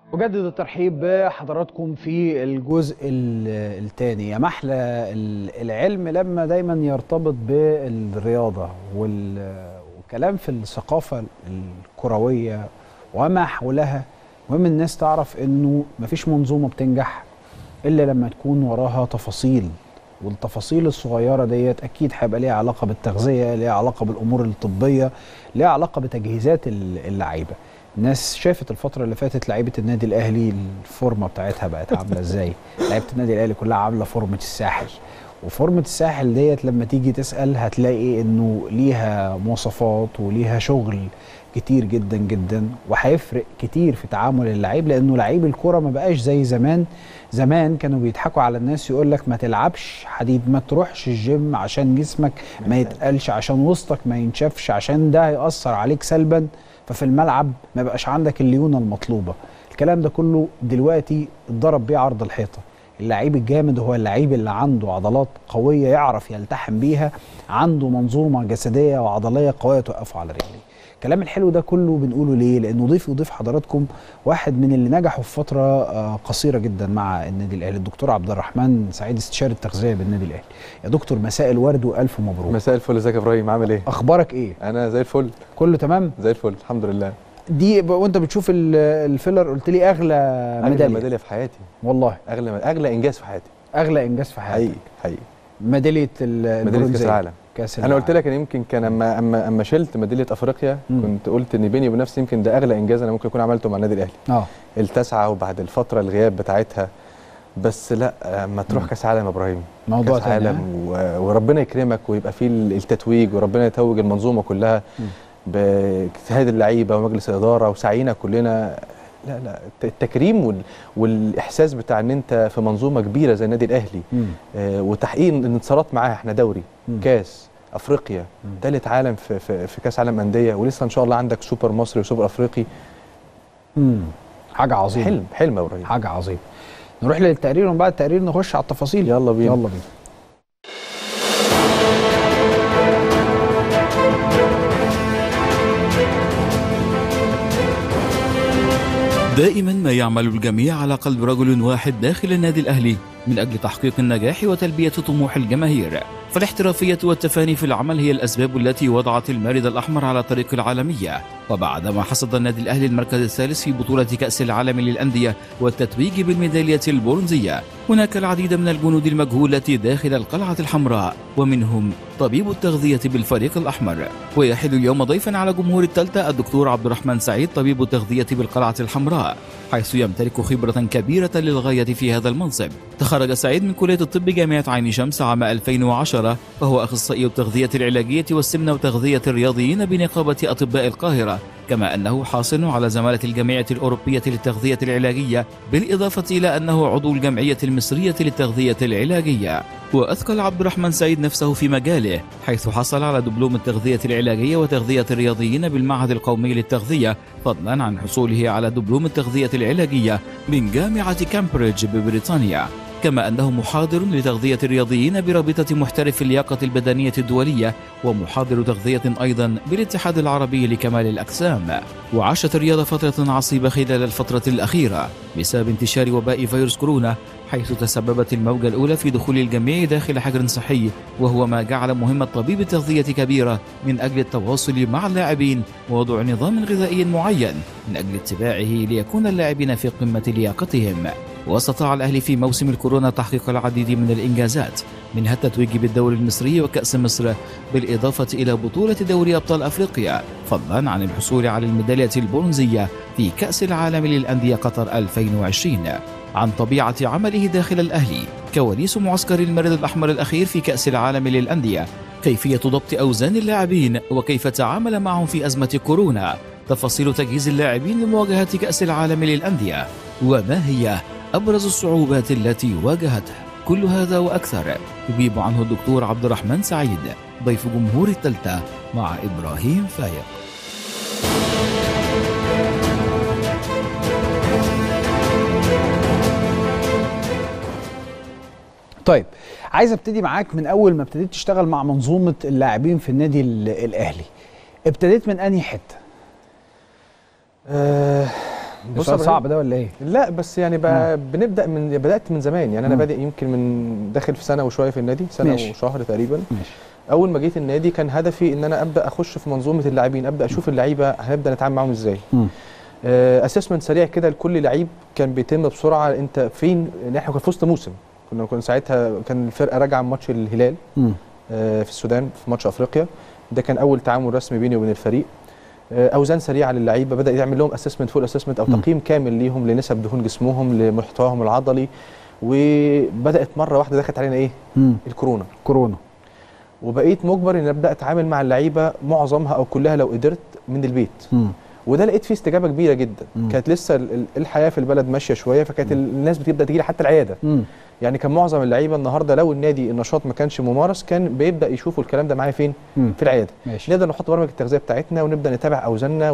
أجدد الترحيب بحضراتكم في الجزء الثاني يا محلى ال- العلم لما دايما يرتبط بالرياضة وال- والكلام في الثقافة الكروية وما حولها مهم الناس تعرف انه مفيش منظومة بتنجح الا لما تكون وراها تفاصيل والتفاصيل الصغيرة ديت أكيد هيبقى ليها علاقة بالتغذية ليها علاقة بالأمور الطبية ليها علاقة بتجهيزات اللعيبة الناس شافت الفترة اللي فاتت لعيبة النادي الأهلي الفورمة بتاعتها بقت عاملة ازاي لعيبة النادي الأهلي كلها عاملة فورمة الساحل وفورمة الساحل ديت لما تيجي تسأل هتلاقي انه ليها مواصفات وليها شغل كتير جدا جدا وهيفرق كتير في تعامل اللعيب لانه لعيب الكرة ما بقاش زي زمان زمان كانوا بيضحكوا على الناس يقول لك ما تلعبش حديد ما تروحش الجيم عشان جسمك ما يتقلش عشان وسطك ما ينشفش عشان ده هيأثر عليك سلبا ففي الملعب ما بقاش عندك الليونة المطلوبة الكلام ده كله دلوقتي اتضرب بيه عرض الحيطة اللعيب الجامد هو اللعيب اللي عنده عضلات قوية يعرف يلتحم بيها عنده منظومة جسدية وعضلية قوية توقفه على رجليه الكلام الحلو ده كله بنقوله ليه لانه ضيف يضيف حضراتكم واحد من اللي نجحوا في فتره آه، قصيره جدا مع النادي الاهلي الدكتور عبد الرحمن سعيد استشاري التغذيه بالنادي الاهلي يا دكتور مساء الورد والف مبروك مساء الفل ازيك يا ابراهيم عامل ايه؟ اخبارك ايه انا زي الفل كله تمام زي الفل الحمد لله دي ب- وانت بتشوف ال- الفيلر قلت لي اغلى اغلى ميداليه ميداليه في حياتي والله اغلى اغلى انجاز في حياتي اغلى انجاز في حياتك حقيقي حقيقي ميداليه ال- ميداليه كاس البرونزية. العالم كاس انا قلت لك ان يمكن كان اما اما اما شلت ميداليه افريقيا مم. كنت قلت ان بيني وبين نفسي يمكن ده اغلى انجاز انا ممكن اكون عملته مع النادي الاهلي اه التاسعه وبعد الفتره الغياب بتاعتها بس لا اما تروح مم. كاس عالم يا ابراهيم موضوع كاس تاني عالم ها؟ و- وربنا يكرمك ويبقى فيه التتويج وربنا يتوج المنظومه كلها مم. باجتهاد اللعيبه ومجلس الاداره وسعينا كلنا لا لا الت- التكريم وال... والاحساس بتاع ان انت في منظومه كبيره زي النادي الاهلي مم. آه وتحقيق الانتصارات معاها احنا دوري مم. كاس افريقيا مم. ثالث عالم في, في في كاس عالم انديه ولسه ان شاء الله عندك سوبر مصري وسوبر افريقي مم. حاجه عظيمه حلم حلم يا ابراهيم حاجه عظيمه نروح للتقرير ومن بعد التقرير نخش على التفاصيل يلا بينا يلا بينا دائما ما يعمل الجميع على قلب رجل واحد داخل النادي الأهلي من أجل تحقيق النجاح وتلبية طموح الجماهير فالاحترافية والتفاني في العمل هي الأسباب التي وضعت المارد الأحمر على طريق العالمية وبعدما حصد النادي الأهلي المركز الثالث في بطولة كأس العالم للأندية والتتويج بالميدالية البرونزية هناك العديد من الجنود المجهولة داخل القلعة الحمراء ومنهم طبيب التغذية بالفريق الأحمر ويحل اليوم ضيفا على جمهور التالتة الدكتور عبد الرحمن سعيد طبيب التغذية بالقلعة الحمراء حيث يمتلك خبرة كبيرة للغاية في هذا المنصب تخرج سعيد من كلية الطب جامعة عين شمس عام 2010 وهو أخصائي التغذية العلاجية والسمنة وتغذية الرياضيين بنقابة أطباء القاهرة كما أنه حاصل على زمالة الجمعية الأوروبية للتغذية العلاجية بالإضافة إلى أنه عضو الجمعية المصرية للتغذية العلاجية وأثقل عبد الرحمن سعيد نفسه في مجاله حيث حصل على دبلوم التغذية العلاجية وتغذية الرياضيين بالمعهد القومي للتغذية فضلا عن حصوله على دبلوم التغذية العلاجية من جامعة كامبريدج ببريطانيا كما أنه محاضر لتغذية الرياضيين برابطة محترف اللياقة البدنية الدولية ومحاضر تغذية أيضا بالاتحاد العربي لكمال الأجسام وعاشت الرياضة فترة عصيبة خلال الفترة الأخيرة بسبب انتشار وباء فيروس كورونا حيث تسببت الموجة الأولى في دخول الجميع داخل حجر صحي وهو ما جعل مهمة طبيب التغذية كبيرة من أجل التواصل مع اللاعبين ووضع نظام غذائي معين من أجل اتباعه ليكون اللاعبين في قمة لياقتهم واستطاع الأهلي في موسم الكورونا تحقيق العديد من الإنجازات منها التتويج بالدوري المصري وكأس مصر بالإضافة إلى بطولة دوري أبطال أفريقيا فضلا عن الحصول على الميدالية البرونزية في كأس العالم للأندية قطر 2020 عن طبيعة عمله داخل الأهلي كواليس معسكر المرد الأحمر الأخير في كأس العالم للأندية كيفية ضبط أوزان اللاعبين وكيف تعامل معهم في أزمة كورونا تفاصيل تجهيز اللاعبين لمواجهة كأس العالم للأندية وما هي أبرز الصعوبات التي واجهته كل هذا وأكثر يجيب عنه الدكتور عبد الرحمن سعيد ضيف جمهور التالتة مع إبراهيم فايق طيب عايز ابتدي معاك من اول ما ابتديت تشتغل مع منظومه اللاعبين في النادي ال- الاهلي ابتديت من انهي حته آه ده بص سؤال يا صعب ده ولا ايه؟ لا بس يعني بقى بنبدا من بدات من زمان يعني انا مم. بادئ يمكن من داخل في سنه وشويه في النادي سنه ماشي. وشهر تقريبا ماشي اول ما جيت النادي كان هدفي ان انا ابدا اخش في منظومه اللاعبين ابدا اشوف اللعيبه هنبدا نتعامل معاهم ازاي مم. اسسمنت سريع كده لكل لعيب كان بيتم بسرعه انت فين إن احنا كنا في وسط موسم كنا كنا ساعتها كان الفرقه راجعه من ماتش الهلال مم. آه، في السودان في ماتش افريقيا ده كان اول تعامل رسمي بيني وبين الفريق آه، اوزان سريعه للعيبه بدا يعمل لهم اسسمنت فول اسسمنت او مم. تقييم كامل ليهم لنسب دهون جسمهم لمحتواهم العضلي وبدات مره واحده دخلت علينا ايه مم. الكورونا كورونا وبقيت مجبر ان ابدا اتعامل مع اللعيبه معظمها او كلها لو قدرت من البيت مم. وده لقيت فيه استجابه كبيره جدا مم. كانت لسه ال- ال- الحياه في البلد ماشيه شويه فكانت الناس بتبدا تيجي لي حتى العياده مم. يعني كان معظم اللعيبه النهارده لو النادي النشاط ما كانش ممارس كان بيبدا يشوفوا الكلام ده معايا فين مم. في العياده ماشي نقدر نحط برامج التغذيه بتاعتنا ونبدا نتابع اوزاننا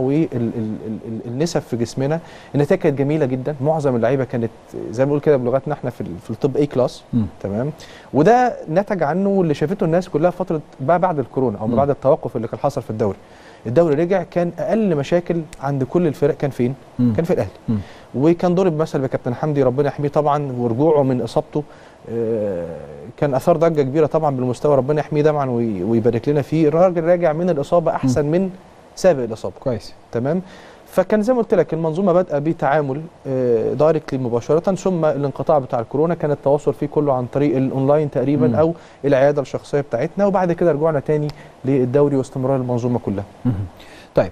والنسب في جسمنا النتائج كانت جميله جدا معظم اللعيبه كانت زي ما بنقول كده بلغتنا احنا في ال- في الطب اي كلاس مم. تمام وده نتج عنه اللي شافته الناس كلها في فتره بقى بعد الكورونا او مم. ما بعد التوقف اللي كان حصل في الدوري الدوري رجع كان اقل مشاكل عند كل الفرق كان فين مم. كان في الاهلي مم. وكان ضرب مثل بكابتن حمدي ربنا يحميه طبعا ورجوعه من اصابته آه، كان اثار ضجه كبيره طبعا بالمستوى ربنا يحميه طبعا وي- ويبارك لنا فيه الراجل راجع من الاصابه احسن من سابق الاصابه كويس تمام فكان زي ما قلت لك المنظومه بادئه بتعامل دايركتلي مباشره ثم الانقطاع بتاع الكورونا كان التواصل فيه كله عن طريق الاونلاين تقريبا مم. او العياده الشخصيه بتاعتنا وبعد كده رجوعنا تاني للدوري واستمرار المنظومه كلها مهم. طيب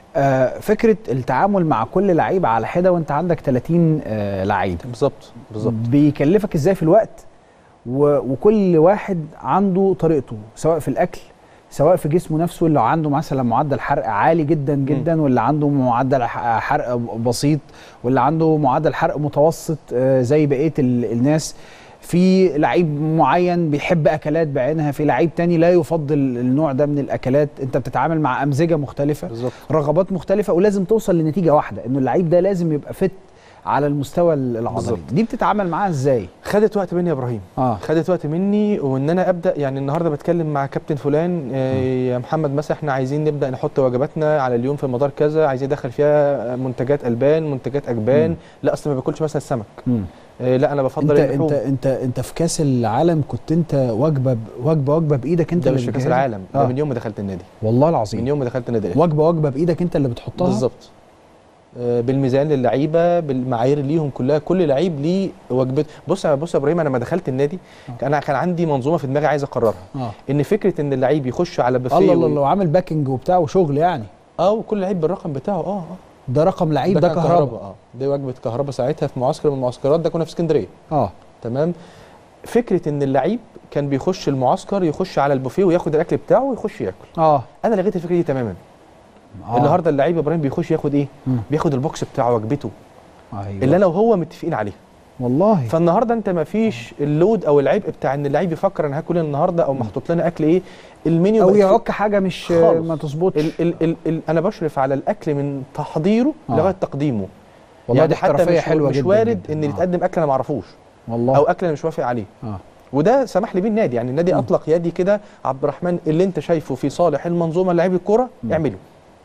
آه فكره التعامل مع كل لعيب على حده وانت عندك 30 آه لعيب بالظبط بالظبط بيكلفك ازاي في الوقت و... وكل واحد عنده طريقته سواء في الاكل سواء في جسمه نفسه اللي عنده مثلا معدل حرق عالي جدا جدا واللي عنده معدل ح- حرق بسيط واللي عنده معدل حرق متوسط آه، زي بقيه ال- الناس في لعيب معين بيحب اكلات بعينها في لعيب تاني لا يفضل النوع ده من الاكلات انت بتتعامل مع امزجه مختلفه بالظبط رغبات مختلفه ولازم توصل لنتيجه واحده انه اللعيب ده لازم يبقى فت على المستوى العضلي بالظبط. دي بتتعامل معاها ازاي خدت وقت مني يا ابراهيم اه خدت وقت مني وان انا ابدا يعني النهارده بتكلم مع كابتن فلان آه، يا محمد مثلا احنا عايزين نبدا نحط وجباتنا على اليوم في المدار كذا عايزين ندخل فيها منتجات البان منتجات اجبان مم. لا اصل ما باكلش مثلا السمك مم. آه، لا انا بفضل انت اللحوم انت انت انت في كاس العالم كنت انت وجبه ب- وجبه وجبه بايدك انت ده اللي مش في كاس بتجهزها؟ العالم ده آه. من يوم ما دخلت النادي والله من العظيم يوم ما دخلت النادي الأهلي. وجبه وجبه بايدك انت اللي بتحطها بالظبط آه، بالميزان للعيبه بالمعايير ليهم كلها كل لعيب ليه وجبته بص يا بص يا ابراهيم انا لما دخلت النادي آه. انا كان عندي منظومه في دماغي عايز اقررها اه ان فكره ان اللعيب يخش على بوفيه الله الله وي- الله وعامل باكينج وبتاع وشغل يعني اه وكل لعيب بالرقم بتاعه اه اه ده رقم لعيب ده, كان كهرباء اه دي وجبه كهرباء ساعتها في معسكر من المعسكرات ده كنا في اسكندريه اه تمام فكره ان اللعيب كان بيخش المعسكر يخش على البوفيه وياخد الاكل بتاعه ويخش ياكل اه انا لغيت الفكره دي تماما آه. النهارده اللعيب يا ابراهيم بيخش ياخد ايه مم. بياخد البوكس بتاعه وجبته ايوه اللي انا وهو متفقين عليه والله فالنهارده انت ما فيش اللود او العبء بتاع ان اللعيب يفكر انا هاكل إيه النهارده او محطوط لنا اكل ايه المنيو او بقت في- يعك حاجه مش خالص. ما تظبطش ال ال ال ال انا بشرف على الاكل من تحضيره آه. لغايه تقديمه والله يعني دي حتى احترافيه مش حلوه مش جدا وارد جدا. ان آه. يتقدم اكل انا ما اعرفوش والله او اكل انا مش وافق عليه اه وده سمح لي بيه النادي يعني النادي مم. اطلق يدي كده عبد الرحمن اللي انت شايفه في صالح المنظومه لعيب الكوره مم. اعمله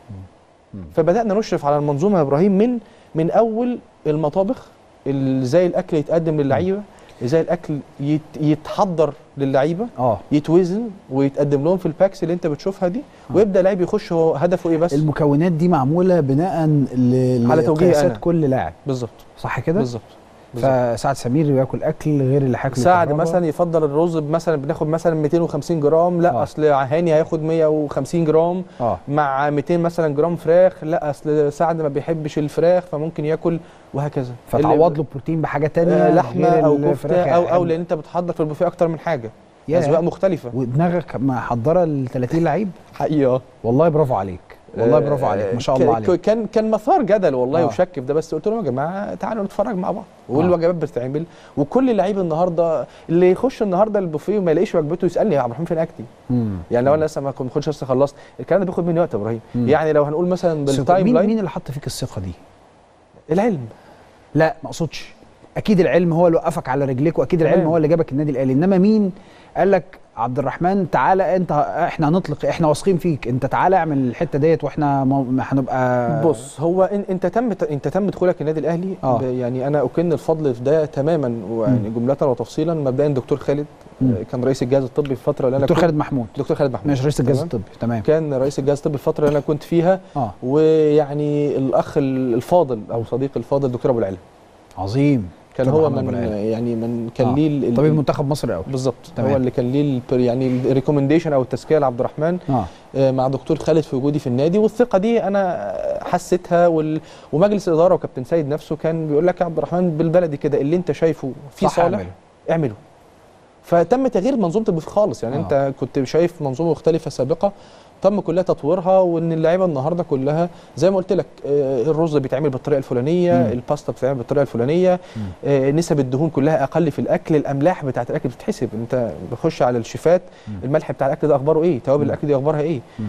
مم. فبدانا نشرف على المنظومه يا ابراهيم من من اول المطابخ ال- ازاي الاكل يتقدم للعيبه ازاي الاكل يت يتحضر للعيبه اه يتوزن ويتقدم لهم في الباكس اللي انت بتشوفها دي آه. ويبدا لعيب يخش هو هدفه ايه بس المكونات دي معموله بناء ل... على توجيه لقياسات أنا. كل لاعب بالظبط صح كده بالظبط بالظبط. فسعد سمير بياكل اكل غير اللي هياكله سعد كهربا. مثلا يفضل الرز مثلا بناخد مثلا 250 جرام لا آه. اصل هاني هياخد 150 جرام اه مع 200 مثلا جرام فراخ لا اصل سعد ما بيحبش الفراخ فممكن ياكل وهكذا فتعوض له بروتين بحاجه تانية آه لحمه غير او الفراخ كفته او او يعني. لان انت بتحضر في البوفيه اكتر من حاجه ياه. اذواق مختلفه ودماغك محضره ل 30 لعيب حقيقه والله برافو عليك والله برافو عليك ما شاء الله عليك كان كان مثار جدل والله آه. وشك في ده بس قلت لهم يا جماعه تعالوا نتفرج مع بعض آه. والوجبات بتتعمل وكل لعيب النهارده اللي يخش النهارده البوفيه وما يلاقيش وجبته يسالني يا عبد الرحمن فين اكلي مم. يعني لو انا لسه ما كنت لسه خلصت الكلام ده بياخد مني وقت يا ابراهيم مم. يعني لو هنقول مثلا الثقة- بالتايم مين لاين مين اللي حط فيك الثقه دي العلم لا ما اقصدش اكيد العلم هو اللي وقفك على رجليك واكيد العلم تمام. هو اللي جابك النادي الاهلي انما مين قال لك عبد الرحمن تعالى انت احنا هنطلق احنا واثقين فيك انت تعالى اعمل الحته ديت واحنا م- هنبقى بص هو إن انت تم انت تم دخولك النادي الاهلي آه. ب- يعني انا اكن الفضل في ده تماما ويعني جمله وتفصيلا مبدئيا دكتور خالد مم. آه، كان رئيس الجهاز الطبي في الفتره اللي انا دكتور كنت- خالد محمود دكتور خالد محمود ماشي رئيس الجهاز تمام؟ الطبي تمام كان رئيس الجهاز الطبي في الفتره اللي انا كنت فيها اه ويعني الاخ الفاضل او صديقي الفاضل دكتور ابو العلا عظيم كان دكتور هو محمد من أبو العلا. يعني من كان آه. ليه ال- ال- طبيب منتخب مصر الاول بالظبط تمام. هو اللي كان ليه ال- يعني الريكومنديشن او التزكيه لعبد الرحمن اه آه، مع دكتور خالد في وجودي في النادي والثقه دي انا حسيتها وال... ومجلس الاداره وكابتن سيد نفسه كان بيقول لك يا عبد الرحمن بالبلدي كده اللي انت شايفه فيه صح صالح اعمله. اعمله فتم تغيير منظومه البث خالص يعني آه. آه. انت كنت شايف منظومه مختلفه سابقه تم كلها تطويرها وان اللعيبه النهارده كلها زي ما قلت لك آه، الرز بيتعمل بالطريقه الفلانيه مم. الباستا بتتعمل بالطريقه الفلانيه مم. آه، نسب الدهون كلها اقل في الاكل الاملاح بتاعت الاكل بتتحسب انت بخش على الشيفات مم. الملح بتاع الاكل ده اخباره ايه توابل مم. الاكل دي اخبارها ايه مم.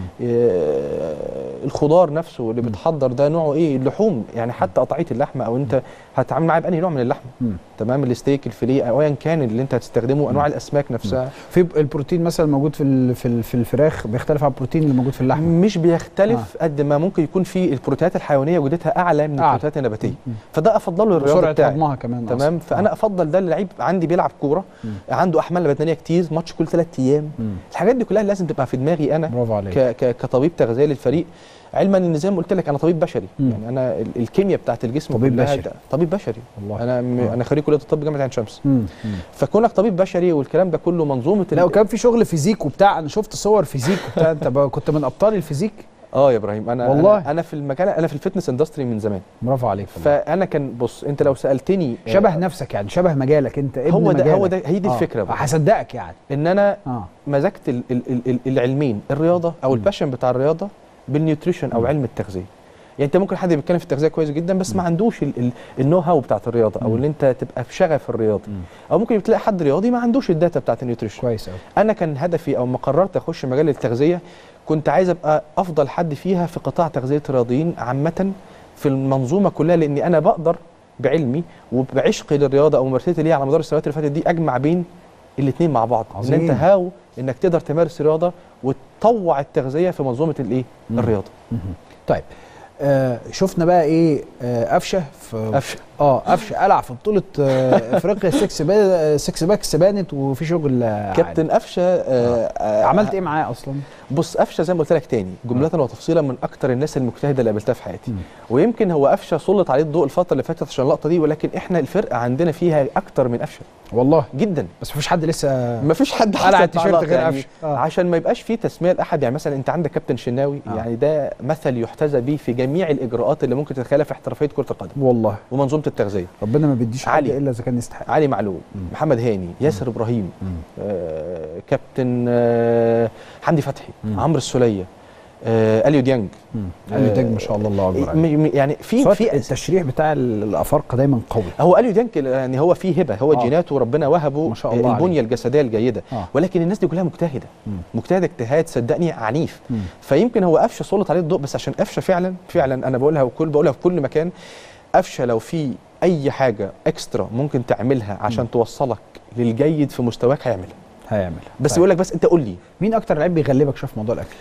آه، الخضار نفسه اللي مم. بتحضر ده نوعه ايه اللحوم يعني حتى قطعيه اللحمه او انت هتتعامل معاه بانهي نوع من اللحمه مم. تمام الستيك الفيليه او ايا كان اللي انت هتستخدمه انواع الاسماك نفسها في البروتين مثلا موجود في ال- في ال- في الفراخ بيختلف عن البروتين اللي موجود في اللحمه مش بيختلف قد ما ممكن يكون في البروتينات الحيوانيه جودتها اعلى من أعلى. البروتينات النباتيه مم. فده افضله للرياضه وسرعه بتاعي هضمها كمان تمام أصلاً. فانا آه. افضل ده للعيب عندي بيلعب كوره مم. عنده احمال بدنيه كتير ماتش كل ثلاث ايام مم. الحاجات دي كلها لازم تبقى في دماغي انا برافو عليك ك ك كطبيب تغذيه للفريق علما ان زي ما قلت لك انا طبيب بشري مم. يعني انا ال- الكيمياء بتاعت الجسم طبيب كلها بشري. ده- طبيب بشري والله انا م... آه. انا خريج كليه الطب جامعه عين شمس مم. مم. فكونك طبيب بشري والكلام ده كله منظومه لا ال- وكان في شغل فيزيك وبتاع انا شفت صور فيزيك وبتاع انت بقى كنت من ابطال الفيزيك اه يا ابراهيم انا والله. انا, أنا في المجال انا في الفتنس اندستري من زمان برافو عليك والله. فانا كان بص انت لو سالتني آه، شبه نفسك يعني شبه مجالك انت ابن هو ده مجالك. هو ده هي دي آه. الفكره بقى. هصدقك يعني ان انا اه مزجت ال ال ال ال العلمين الرياضه او مم. الباشن بتاع الرياضه بالنيوتريشن او مم. علم التغذيه يعني انت ممكن حد بيتكلم في التغذيه كويس جدا بس ما مم. عندوش ال- ال- النو هاو بتاعت الرياضه او مم. ان انت تبقى في شغف الرياضه مم. او ممكن تلاقي حد رياضي ما عندوش الداتا بتاعت النيوتريشن كويس قوي انا كان هدفي او ما قررت اخش مجال التغذيه كنت عايز ابقى افضل حد فيها في قطاع تغذيه الرياضيين عامه في المنظومه كلها لاني انا بقدر بعلمي وبعشقي للرياضه او ممارستي ليها على مدار السنوات اللي فاتت دي اجمع بين الاثنين مع بعض عظيم. ان انت هاو انك تقدر تمارس رياضه وتطوع التغذيه في منظومه الايه مم. الرياضه مهم. طيب آه شفنا بقى ايه آه قفشه في قفشه اه قفشه قلع في بطوله آه افريقيا سكس با سكس باكس بانت وفي شغل آه عالي. كابتن قفشه آه آه عملت ايه معاه اصلا؟ بص قفشه زي ما قلت لك تاني جمله وتفصيلا من اكتر الناس المجتهده اللي قابلتها في حياتي مم. ويمكن هو قفشه سلط عليه الضوء الفتره اللي فاتت عشان اللقطه دي ولكن احنا الفرقه عندنا فيها اكتر من قفشه والله جدا بس مفيش حد لسه ما فيش حد قلع حصل التيشيرت معاه غير يعني قفشه آه. عشان ما يبقاش في تسميه لاحد يعني مثلا انت عندك كابتن شناوي آه. يعني ده مثل يحتذى به في جميع الاجراءات اللي ممكن تتخيلها في احترافيه كره القدم والله ومنظومه التغذيه ربنا ما بيديش حد علي. الا اذا كان يستحق علي معلول مم. محمد هاني ياسر ابراهيم مم. آه، كابتن آه، حمدي فتحي مم. عمرو السوليه آه، اليو ديانج مم. اليو ديانج ما شاء الله الله اكبر عليه. م- م- يعني في في في التشريح بتاع ال- الافارقه دايما قوي هو اليو ديانج يعني هو فيه هبه هو آه. جيناته ربنا وهبه ما شاء الله البنيه عليه. الجسديه الجيده اه ولكن الناس دي كلها مجتهده مم. مجتهد اجتهاد صدقني عنيف مم. فيمكن هو قفشه سلط عليه الضوء بس عشان قفشه فعلا فعلا انا بقولها وكل بقولها في كل مكان قفشه لو في اي حاجه اكسترا ممكن تعملها عشان توصلك للجيد في مستواك هيعملها هيعمل بس طيب. يقول لك بس انت قول لي مين اكتر لعيب بيغلبك شويه في موضوع الاكل؟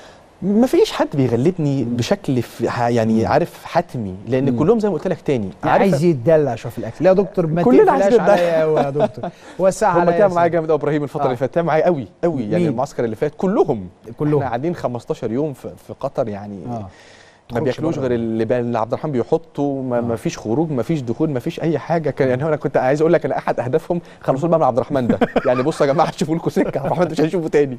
ما فيش حد بيغلبني بشكل في ح- يعني عارف حتمي لان مم. كلهم زي ما قلت لك تاني عايز يتدلع شويه في الاكل لا يا دكتور ما كلنا تقفلاش عايزين نتدلع. عليا قوي يا دكتور وسع هم عليا تعبوا معايا يا جامد قوي ابراهيم الفتره آه. اللي فاتت تعبوا معايا قوي قوي يعني مين؟ المعسكر اللي فات كلهم كلهم. احنا قاعدين 15 يوم في, في قطر يعني اه ما تخرجش بياكلوش بره. غير اللي, بقى- اللي عبد الرحمن بيحطه ما, آه. ما فيش خروج ما فيش دخول ما فيش اي حاجه كان يعني انا كنت عايز اقول لك انا احد اهدافهم خلصوا بقى من عبد الرحمن ده يعني بصوا يا جماعه شوفوا لكم سكه عبد الرحمن ده مش هنشوفه تاني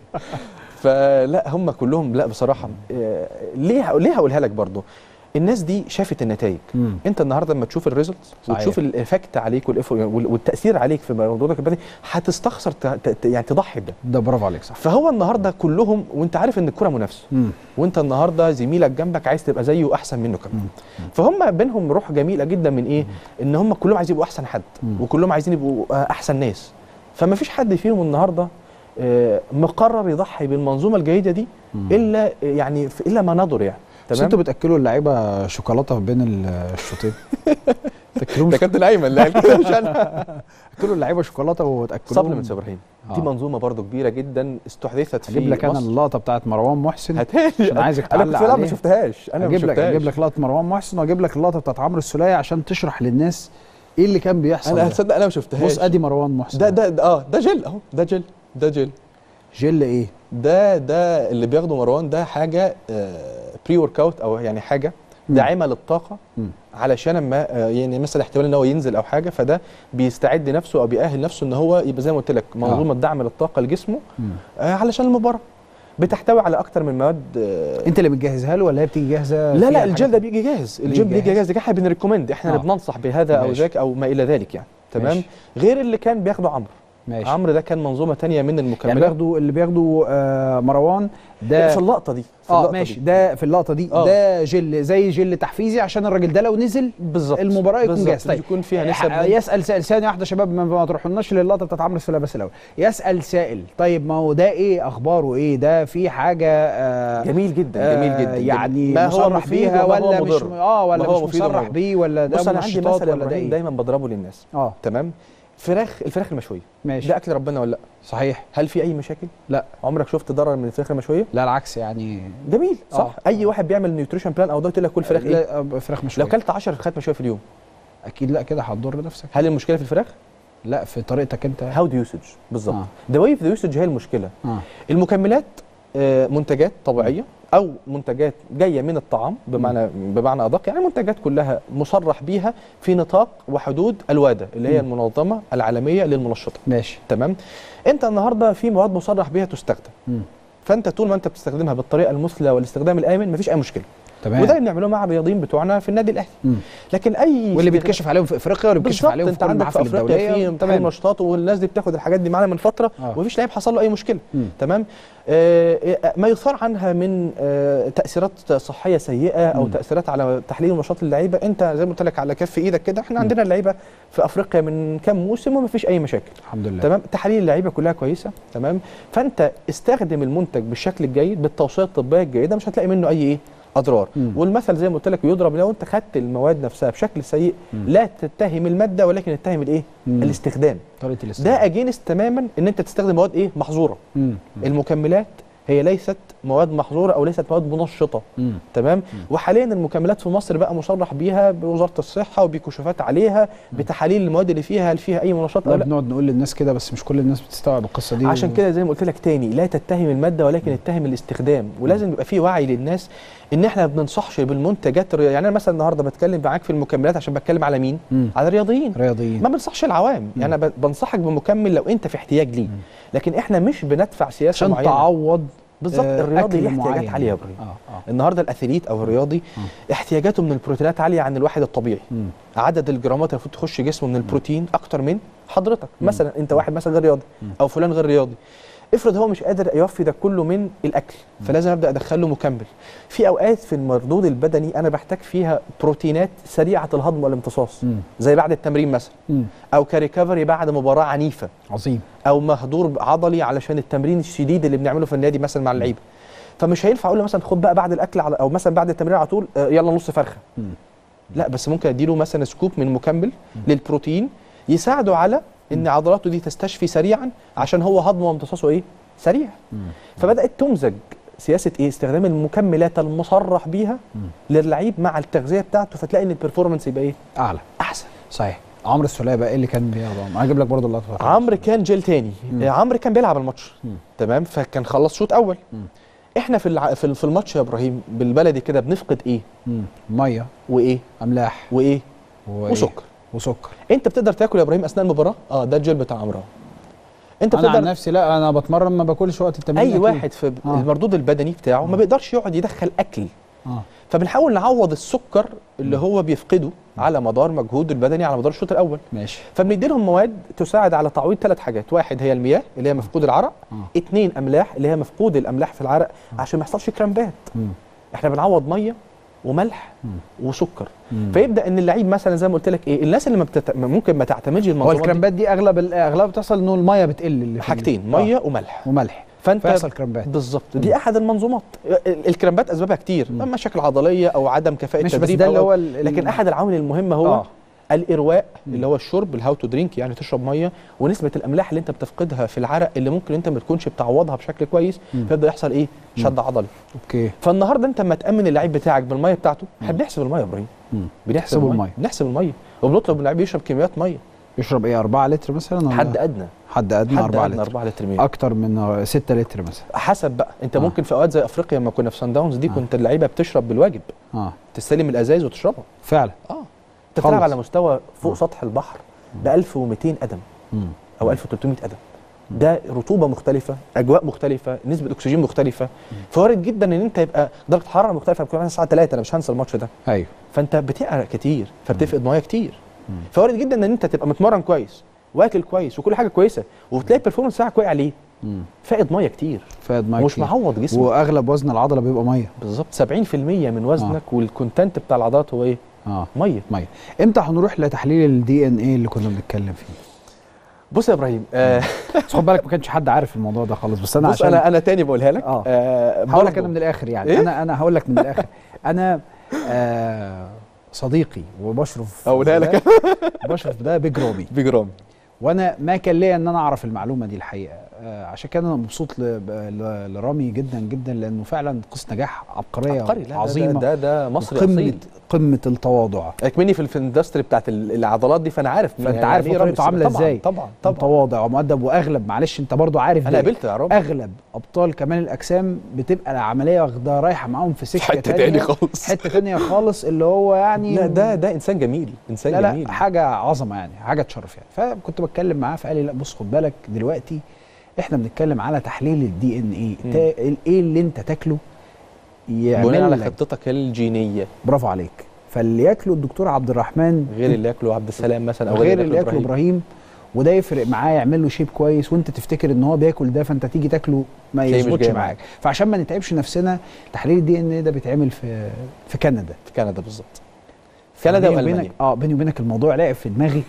فلا هم كلهم لا بصراحه آه، ليه ليه هقولها لك برضو الناس دي شافت النتائج مم. انت النهارده لما تشوف الريزلتس صحيح. وتشوف الافكت عليك والإف- وال- والتاثير عليك في موضوعك البدني هتستخسر ت- ت- يعني تضحي بده ده برافو عليك صح فهو النهارده كلهم وانت عارف ان الكره منافسه مم. وانت النهارده زميلك جنبك عايز تبقى زيه احسن منه كمان مم. فهم بينهم روح جميله جدا من ايه ان هم كلهم عايزين يبقوا احسن حد مم. وكلهم عايزين يبقوا آه، احسن ناس فما فيش حد فيهم النهارده آه، مقرر يضحي بالمنظومه الجيده دي مم. الا يعني في- الا ما نضر يعني بس تمام انتوا بتاكلوا اللعيبه شوكولاته بين ال- الشوطين تاكلهم ده كابتن ايمن اللي قال كده مش انا تاكلوا اللعيبه شوكولاته وتاكلوهم سبلمنتس يا ابراهيم دي آه. منظومه برضو كبيره جدا استحدثت في هجيب لك انا مصر. اللقطه بتاعت مروان محسن هاتها لي. عشان عايزك انا تعلق كنت لا ما عليها. شفتهاش انا ما اجيب لك شفتهاش اجيب لك لقطه مروان محسن واجيب لك اللقطه بتاعت عمرو السوليه عشان تشرح للناس ايه اللي كان بيحصل انا ده. هتصدق انا ما شفتهاش بص ادي مروان محسن ده ده ده- اه ده جل اهو ده جل ده جل جل ايه ده ده اللي بياخده مروان ده حاجه بري ورك اوت او يعني حاجه مم. داعمه للطاقه مم. علشان اما آه، يعني مثلا احتمال ان هو ينزل او حاجه فده بيستعد نفسه او بيأهل نفسه ان هو يبقى زي ما قلت لك منظومه دعم للطاقه لجسمه مم. آه، علشان المباراه بتحتوي على اكتر من مواد آه، انت اللي بتجهزها له ولا هي بتيجي جاهزه لا فيها لا الجل الحاجات؟ ده بيجي جاهز الجل بيجي بيجي جاهز. جاهز ده احنا بنريكومند احنا آه. اللي بننصح بهذا او ماشي. ذاك او ما الى ذلك يعني تمام ماشي. غير اللي كان بياخده عمرو ماشي عمرو ده كان منظومه تانية من يعني المكملات بياخدوا اللي بياخدوا آه مروان ده في اللقطه دي في اه اللقطة ماشي دي. ده في اللقطه دي آه. ده جل زي جل تحفيزي عشان الراجل ده لو نزل بالظبط المباراه يكون بالظبط. جاهز طيب يكون فيها نسب ح- من- يسال سائل ثانيه واحده شباب ما, ما تروحولناش للقطه بتاعت عمرو السوليه بس الاول يسال سائل طيب ما هو ده ايه اخباره ايه ده في حاجه آه جميل جدا آه، جميل جدا يعني ما هو مصرح مفيد بيها وما هو ولا مش مضر. اه ولا ما هو مش مفيد وما مصرح هو مضر. بيه ولا ده بص انا عندي منشطات مثل يا ولا ده ابراهيم ايه دايما بضربه للناس اه تمام فراخ الفراخ المشويه ماشي ده اكل ربنا ولا لا صحيح هل في اي مشاكل لا عمرك شفت ضرر من الفراخ المشويه لا العكس يعني جميل صح آه. اي واحد بيعمل نيوتريشن بلان او ده يقول لك كل فراخ ايه لا آه، فراخ مشويه لو كلت 10 فراخات مشويه في اليوم اكيد لا كده هتضر نفسك هل المشكله في الفراخ لا في طريقتك انت هاو دو يوسج بالظبط آه. ذا واي ذا يوسج هي المشكله اه المكملات آه، منتجات طبيعيه او منتجات جايه من الطعام بمعنى بمعنى ادق يعني منتجات كلها مصرح بيها في نطاق وحدود الوادا اللي هي مم. المنظمه العالميه للمنشطه ماشي تمام انت النهارده في مواد مصرح بيها تستخدم مم. فانت طول ما انت بتستخدمها بالطريقه المثلى والاستخدام الامن مفيش اي مشكله تمام وده اللي بنعمله مع الرياضيين بتوعنا في النادي الاهلي مم. لكن اي واللي استخدام- بيتكشف عليهم في افريقيا واللي بيتكشف بالظبط عليهم في انت كل عندك في المحافل افريقيا الدوليه في تمام نشاطات والناس دي بتاخد الحاجات دي معانا من فتره آه. ومفيش لعيب حصل له اي مشكله مم. تمام آه آه، ما يثار عنها من آه تاثيرات صحيه سيئه او مم. تاثيرات على تحليل ونشاط اللعيبه انت زي ما قلت لك على كف ايدك كده احنا عندنا اللعيبه في افريقيا من كام موسم ومفيش اي مشاكل الحمد لله تمام تحاليل اللعيبه كلها كويسه تمام فانت استخدم المنتج بالشكل الجيد بالتوصيه الطبيه الجيده مش هتلاقي منه اي ايه اضرار مم. والمثل زي ما قلت لك يضرب لو انت خدت المواد نفسها بشكل سيء مم. لا تتهم الماده ولكن اتهم الايه مم. الاستخدام طريقه الاستخدام ده اجينست تماما ان انت تستخدم مواد ايه محظوره مم. المكملات هي ليست مواد محظوره او ليست مواد منشطه مم. تمام وحاليا المكملات في مصر بقى مصرح بيها بوزاره الصحه وبكشوفات عليها بتحاليل المواد اللي فيها هل فيها اي منشطات او لا لا بنقعد نقول للناس كده بس مش كل الناس بتستوعب القصه دي عشان كده زي ما قلت لك تاني لا تتهم الماده ولكن اتهم الاستخدام ولازم يبقى في وعي للناس ان احنا ما بننصحش بالمنتجات الرياضية. يعني انا مثلا النهارده بتكلم معاك في المكملات عشان بتكلم على مين مم. على الرياضيين رياضيين ما بنصحش العوام يعني انا ب- بنصحك بمكمل لو انت في احتياج ليه لكن احنا مش بندفع سياسه عشان معينه تعوض بالظبط آه، الرياضي أكل ليه احتياجات معين. عاليه يا ابراهيم اه اه النهارده الاثليت او الرياضي احتياجاته من البروتينات عاليه عن الواحد الطبيعي مم. عدد الجرامات اللي المفروض تخش جسمه من البروتين اكتر من حضرتك مثلا انت واحد مثلا غير رياضي او فلان غير رياضي افرض هو مش قادر يوفي ده كله من الاكل فلازم ابدا ادخل له مكمل في اوقات في المردود البدني انا بحتاج فيها بروتينات سريعه الهضم والامتصاص مم. زي بعد التمرين مثلا مم. او كريكفري بعد مباراه عنيفه عظيم او مهدور عضلي علشان التمرين الشديد اللي بنعمله في النادي مثلا مع اللعيبه فمش هينفع اقول له مثلا خد بقى بعد الاكل على او مثلا بعد التمرين على طول آه، يلا نص فرخه مم. لا بس ممكن اديله مثلا سكوب من مكمل للبروتين يساعده على ان عضلاته دي تستشفي سريعا عشان هو هضمه وامتصاصه ايه سريع فبدات تمزج سياسه ايه استخدام المكملات المصرح بيها للعيب مع التغذيه بتاعته فتلاقي ان البرفورمانس يبقى ايه اعلى احسن صحيح عمرو السوليه بقى ايه اللي كان بياخده هجيب لك برضه اللقطه عمرو كان جيل تاني مم. آه، عمرو كان بيلعب الماتش مم. تمام فكان خلص شوط اول مم. احنا في الع... في في الماتش يا ابراهيم بالبلدي كده بنفقد ايه مم. ميه وايه املاح وايه وإيه؟ وسكر وسكر انت بتقدر تاكل يا ابراهيم اثناء المباراه اه ده الجيل بتاع عمرو انت انا عن بتقدر نفسي لا انا بتمرن ما باكلش وقت التمرين اي أكيد. واحد في آه. المردود البدني بتاعه ما بيقدرش يقعد يدخل اكل اه فبنحاول نعوض السكر اللي هو بيفقده على مدار مجهوده البدني على مدار الشوط الاول ماشي فبندي لهم مواد تساعد على تعويض ثلاث حاجات واحد هي المياه اللي هي مفقود العرق آه. اثنين املاح اللي هي مفقود الاملاح في العرق عشان ما يحصلش كرامبات مم. احنا بنعوض ميه وملح مم. وسكر مم. فيبدا ان اللعيب مثلا زي ما قلت لك ايه الناس اللي ما بتت... ممكن ما تعتمدش هو المنظومات دي الكرامبات دي اغلب اغلبها بتحصل انه الميه بتقل اللي في حاجتين ال- ميه آه. وملح وملح فانت فيحصل كرامبات بالظبط دي احد المنظومات ال- الكرامبات اسبابها كتير مم. مشاكل عضليه او عدم كفاءه مش بس تدريب ده أو- اللي هو ال- ال- لكن احد العوامل المهمه هو آه. الارواء اللي هو الشرب الهاو تو درينك يعني تشرب ميه ونسبه الاملاح اللي انت بتفقدها في العرق اللي ممكن انت ما تكونش بتعوضها بشكل كويس مم. فيبدا يحصل ايه شد عضلي اوكي فالنهارده انت اما تامن اللعيب بتاعك بالميه بتاعته احنا بنحسب الميه يا ابراهيم مم. بنحسب تحسبوا الميه المية. بنحسب الميه وبنطلب من اللعيب يشرب كميات ميه يشرب ايه 4 لتر مثلا ولا حد ادنى حد ادنى حد 4 ادنى لتر 4 لتر ميه اكتر من 6 لتر مثلا حسب بقى انت آه. ممكن في اوقات زي افريقيا لما كنا في سان داونز دي آه. كنت اللعيبه بتشرب بالواجب اه تستلم الازايز وتشربها فعلا اه انت خالص. بتلعب على مستوى فوق آه. سطح البحر ب 1200 قدم مم. او 1300 قدم ده رطوبه مختلفه اجواء مختلفه نسبه اكسجين مختلفه فوارد جدا ان انت يبقى درجه حراره مختلفه بتكون الساعه 3 انا مش هنسى الماتش ده ايوه فانت بتعرق كتير فبتفقد ميه كتير فوارد جدا ان انت تبقى متمرن كويس واكل كويس وكل حاجه كويسه وبتلاقي البرفورمانس بتاعك واقع ليه مم. فاقد ميه كتير فاد مايك ومش معوض جسمك واغلب وزن العضله بيبقى ميه بالظبط 70% من وزنك والكونتنت بتاع العضلات هو ايه اه ميه ميه امتى هنروح لتحليل الدي ان ايه اللي كنا بنتكلم فيه بص يا ابراهيم آه بس خد بالك ما كانش حد عارف الموضوع ده خالص بس انا بص عشان انا انا تاني بقولها لك آه. آه هقول لك برضو. انا من الاخر يعني إيه؟ انا انا هقول لك من الاخر انا آه صديقي وبشرف أقولها ده- لك. بشرف ده بيج رامي بجرام وانا ما كان ليا ان انا اعرف المعلومه دي الحقيقه آه عشان كده انا مبسوط ل- ل- لرامي جدا جدا لانه فعلا قصه نجاح عبقريه عبقري لا ده- عظيمه ده ده, ده مصري قمه اصيل قمه التواضع اكمني في في الاندستري بتاعت ال- العضلات دي فانا عارف فانت يعني عارف إيه طريقته رامي عامله طبعاً، ازاي طبعا طبعا متواضع ومؤدب واغلب معلش انت برضو عارف انا ده. قابلت يا رامي اغلب ابطال كمال الاجسام بتبقى العمليه واخده رايحه معاهم في سكه حته تانية تاني خالص حته تانية خالص اللي هو يعني لا ده ده انسان جميل انسان لا جميل لا حاجه عظمه يعني حاجه تشرف يعني فكنت بتكلم معاه فقال لي لا بص خد بالك دلوقتي احنا بنتكلم على تحليل الدي ان مم. ايه ايه اللي انت تاكله بناء على يعمل لك خطتك الجينيه برافو عليك فاللي ياكله الدكتور عبد الرحمن غير اللي ياكله عبد السلام مثلا او غير اللي ياكله ابراهيم وده يفرق معاه يعمل له شيب كويس وانت تفتكر ان هو بياكل ده فانت تيجي تاكله ما تلاقيه مش يظبطش جاي معاك فعشان ما نتعبش نفسنا تحليل الدي ان ايه ده بيتعمل في في كندا في كندا بالظبط كندا بيني والمانيا وبينك اه بيني وبينك الموضوع لعب في دماغي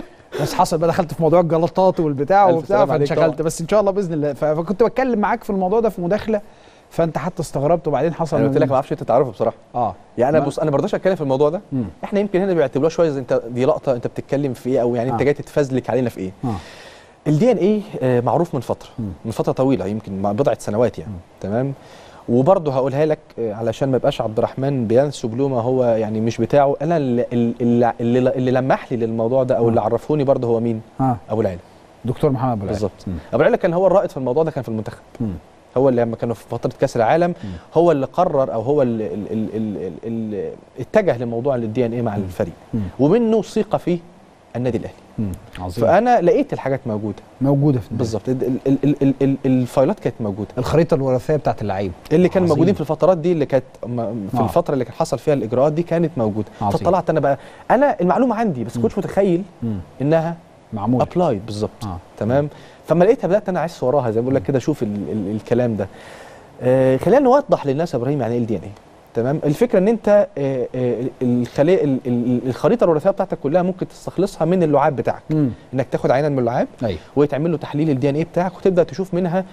بس حصل بقى دخلت في موضوع الجلطات والبتاع ألف وبتاع سلام عليك فانشغلت طبعا. بس ان شاء الله باذن الله ف- فكنت بتكلم معاك في الموضوع ده في مداخله فانت حتى استغربت وبعدين حصل انا قلت لك ما اعرفش انت تعرفه بصراحه اه يعني انا ما- بص انا ما برضاش اتكلم في الموضوع ده مم. احنا يمكن هنا بيعتبروها شويه زي انت دي لقطه انت بتتكلم في ايه او يعني انت آه. جاي تتفزلك علينا في ايه اه الدي ان ايه معروف من فتره مم. من فتره طويله يمكن مع بضعه سنوات يعني تمام وبرضه هقولها لك آه، علشان ما يبقاش عبد الرحمن بينسب له ما هو يعني مش بتاعه انا اللي, اللي, اللي, اللي لمح لي للموضوع ده او آه. اللي عرفوني برضه هو مين اه ابو العلا دكتور محمد ابو العلا. بالظبط مم. ابو العلا كان هو الرائد في الموضوع ده كان في المنتخب مم. هو اللي لما كانوا في فتره كاس العالم هو اللي قرر او هو اللي, اللي, اللي, اللي اتجه لموضوع الدي ان ايه مع الفريق مم. ومنه ثقه في النادي الاهلي مم. عظيم فانا لقيت الحاجات موجوده موجوده في النادي. بالظبط ال- ال- ال- ال- ال- الفايلات كانت موجوده الخريطه الوراثيه بتاعت اللعيب اللي كانوا عظيم. موجودين في الفترات دي اللي كانت م- في آه. الفتره اللي كان حصل فيها الاجراءات دي كانت موجوده عظيم. فطلعت انا بقى انا المعلومه عندي بس كنتش متخيل مم. انها معمول ابلايد بالظبط اه تمام فما لقيتها بدات انا اعيش وراها زي ما بقول لك كده اشوف ال ال الكلام ده آه خلينا نوضح للناس يا ابراهيم يعني ايه الدي ان ايه تمام الفكره ان انت آه آه الخليه ال- ال- الخريطه الوراثيه بتاعتك كلها ممكن تستخلصها من اللعاب بتاعك مم. انك تاخد عينه من اللعاب ايوه ويتعمل له تحليل الدي ان ايه بتاعك وتبدا تشوف منها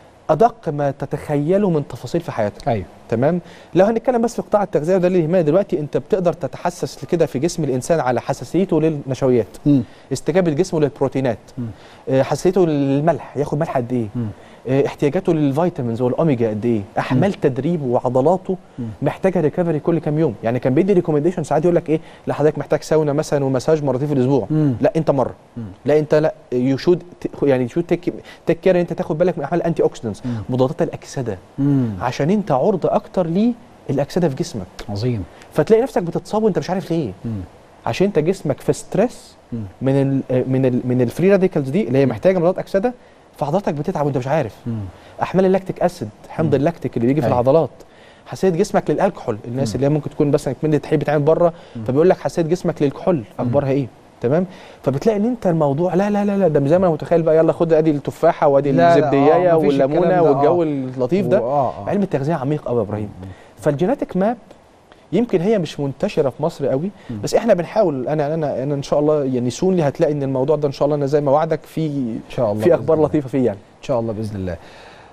ادق ما تتخيله من تفاصيل في حياتك ايوه تمام لو هنتكلم بس في قطاع التغذيه وده اللي يهمنا دلوقتي انت بتقدر تتحسس كده في جسم الانسان على حساسيته للنشويات مم. استجابه جسمه للبروتينات مم. آه، حساسيته للملح ياخد ملح قد ايه مم. آه، احتياجاته للفيتامينز والاوميجا قد ايه احمال تدريبه وعضلاته مم. محتاجه ريكفري كل كام يوم يعني كان بيدي ريكومنديشن ساعات يقول لك ايه لا حضرتك محتاج ساونا مثلا ومساج مرتين في الاسبوع مم. لا انت مره مم. لا انت لا يو شود يعني شود تيك تيك كير انت تاخد بالك من احمال الانتي اوكسيدنتس مم. مضادات الاكسده مم. عشان انت عرضه اكتر للاكسده في جسمك عظيم فتلاقي نفسك بتتصاب وانت مش عارف ليه مم. عشان انت جسمك في ستريس مم. من ال من ال من الفري راديكالز دي اللي هي محتاجه مضادات اكسده فحضرتك بتتعب وانت مش عارف مم. احمال اللاكتيك اسيد حمض اللاكتيك اللي بيجي في أيوة. العضلات حساسيه جسمك للالكحول الناس اللي هي ممكن تكون بس من تحب تعمل بره فبيقول لك حساسيه جسمك للكحول اخبارها ايه تمام فبتلاقي ان انت الموضوع لا لا لا لا ده مش زي ما انا متخيل بقى يلا خد ادي التفاحه وادي لا، لا، الزبديه آه، مفيش الكلام والليمونه ده، والجو آه. اللطيف ده و- اه اه علم التغذيه عميق قوي يا ابراهيم فالجيناتيك ماب يمكن هي مش منتشره في مصر قوي مم. بس احنا بنحاول انا انا انا ان شاء الله يعني سون لي هتلاقي ان الموضوع ده ان شاء الله انا زي ما وعدك في ان شاء الله في بإذن اخبار الله. لطيفه فيه يعني ان شاء الله باذن الله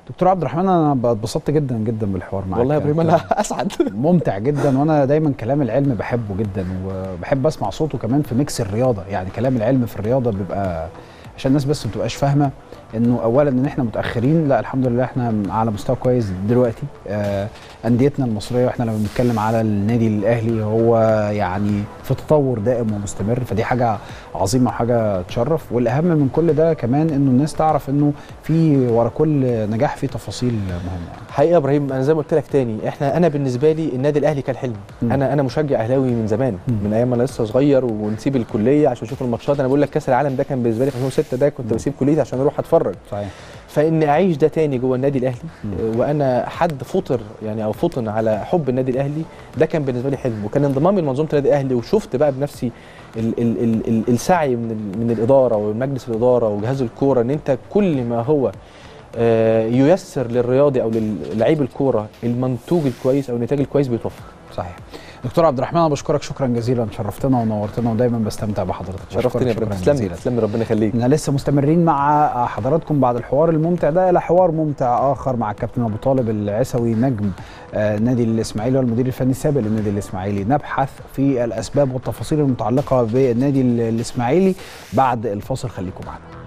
دكتور عبد الرحمن انا اتبسطت جدا جدا بالحوار معاك والله يا ابراهيم انا اسعد ممتع جدا وانا دايما كلام العلم بحبه جدا وبحب اسمع صوته كمان في ميكس الرياضه يعني كلام العلم في الرياضه بيبقى عشان الناس بس ما تبقاش فاهمه انه اولا ان احنا متاخرين لا الحمد لله احنا على مستوى كويس دلوقتي آه انديتنا المصريه واحنا لما بنتكلم على النادي الاهلي هو يعني في تطور دائم ومستمر فدي حاجه عظيمه وحاجه تشرف والاهم من كل ده كمان انه الناس تعرف انه في ورا كل نجاح في تفاصيل مهمه حقيقه يا ابراهيم انا زي ما قلت لك تاني احنا انا بالنسبه لي النادي الاهلي كان حلم م. انا انا مشجع اهلاوي من زمان م. من ايام ما انا لسه صغير ونسيب الكليه عشان اشوف الماتشات انا بقول لك كاس العالم ده كان بالنسبه لي في 2006 ده كنت م. بسيب كليتي عشان اروح اتفرج صحيح فان اعيش ده تاني جوه النادي الاهلي م. آه، وانا حد فطر يعني او فطن على حب النادي الاهلي ده كان بالنسبه لي حلم وكان انضمامي لمنظومه النادي الاهلي وشفت بقى بنفسي ال ال ال ال السعي من ال من الاداره ومجلس الاداره وجهاز الكوره ان انت كل ما هو آه، ييسر للرياضي او للعيب الكوره المنتوج الكويس او النتاج الكويس بيتوفر صحيح دكتور عبد الرحمن انا بشكرك شكرا جزيلا شرفتنا ونورتنا ودايما بستمتع بحضرتك شرفتني يا بشكرك ابراهيم شكراً تسلم لي جزيلاً. تسلم لي ربنا يخليك احنا لسه مستمرين مع حضراتكم بعد الحوار الممتع ده الى حوار ممتع اخر مع الكابتن ابو طالب العسوي نجم آه، نادي الاسماعيلي والمدير الفني السابق للنادي الاسماعيلي نبحث في الاسباب والتفاصيل المتعلقه بالنادي الاسماعيلي بعد الفاصل خليكم معنا